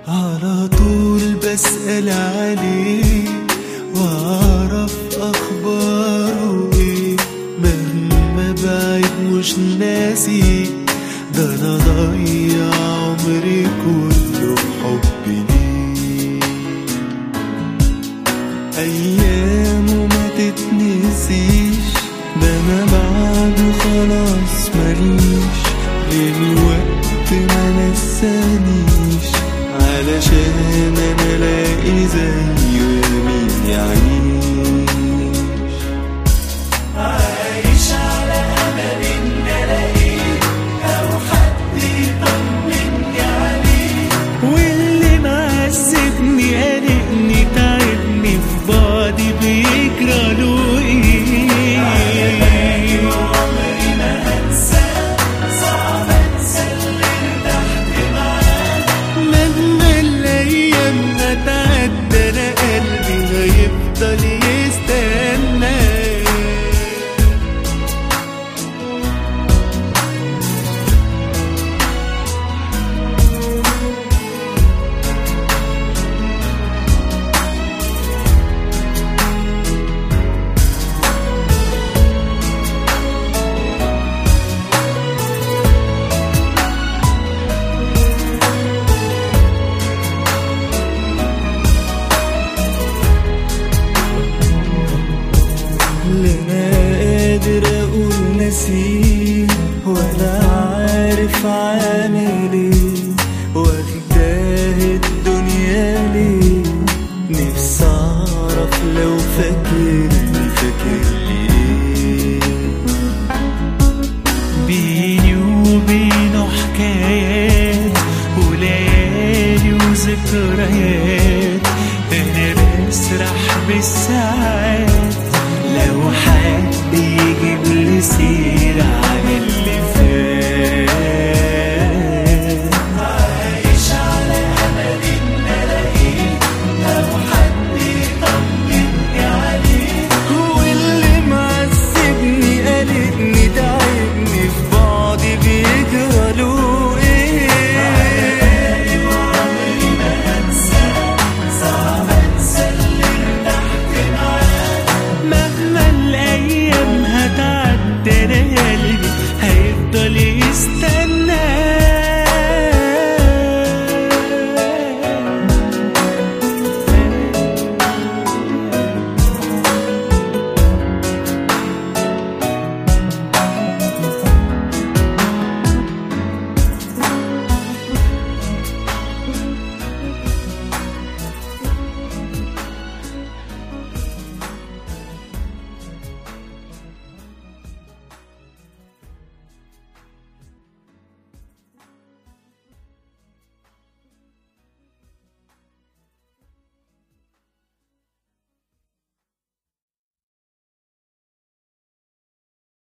على طول بسأل عليه وأعرف أخباره إيه مهما بعيد مش ناسي ده أنا ضيع عمري كله بحب ليه أيامه ما تتنسيش ده أنا بعده خلاص ماليش للوقت ما نسانيش علشان أنا ألاقي زيه يمين يعيش عايش على أمل إن ألاقيه أو حد يطمني عليه واللي معذبني قلقني تعبني في بعدي بيجرى له ايه عمري ما هنسى صعب انسى اللي ارتحت معاه مهما الايام هتعدى انا قلبي هيفضل يستنى لا انا قادر اقول نسيه ولا عارف عامل ايه واخداه الدنيا ليه نفسي اعرف لو فاكرني فاكر ليه بيني وبينه حكايات وليالي وذكريات انا بسرح بالساعات لو حد يجيب لي سيرة عن اللي فات